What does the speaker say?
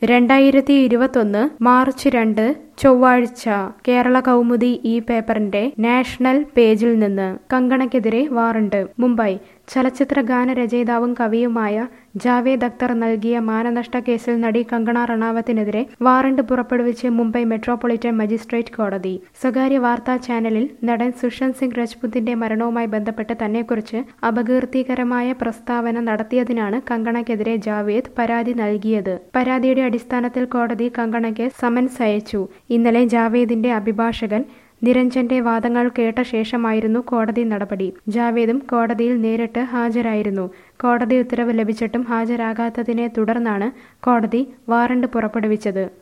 രണ്ടായിരത്തി ഇരുപത്തൊന്ന് മാർച്ച് രണ്ട് ചൊവ്വാഴ്ച കേരള കൗമുദി ഈ പേപ്പറിന്റെ നാഷണൽ പേജിൽ നിന്ന് കങ്കണയ്ക്കെതിരെ വാറണ്ട് മുംബൈ ചലച്ചിത്ര ഗാനരചയിതാവും കവിയുമായ ജാവേദ് അക്തർ നൽകിയ മാനനഷ്ട കേസിൽ നടി കങ്കണ റണാവത്തിനെതിരെ വാറണ്ട് പുറപ്പെടുവിച്ച് മുംബൈ മെട്രോപൊളിറ്റൻ മജിസ്ട്രേറ്റ് കോടതി സ്വകാര്യ വാർത്താ ചാനലിൽ നടൻ സുഷാന്ത് സിംഗ് രജ്പുത്തിന്റെ മരണവുമായി ബന്ധപ്പെട്ട് തന്നെക്കുറിച്ച് അപകീർത്തികരമായ പ്രസ്താവന നടത്തിയതിനാണ് കങ്കണയ്ക്കെതിരെ ജാവേദ് പരാതി നൽകിയത് പരാതിയുടെ അടിസ്ഥാനത്തിൽ കോടതി കങ്കണയ്ക്ക് സമൻസ് അയച്ചു ഇന്നലെ ജാവേദിന്റെ അഭിഭാഷകൻ നിരഞ്ജന്റെ വാദങ്ങൾ കേട്ട ശേഷമായിരുന്നു കോടതി നടപടി ജാവേദും കോടതിയിൽ നേരിട്ട് ഹാജരായിരുന്നു കോടതി ഉത്തരവ് ലഭിച്ചിട്ടും ഹാജരാകാത്തതിനെ തുടർന്നാണ് കോടതി വാറണ്ട് പുറപ്പെടുവിച്ചത്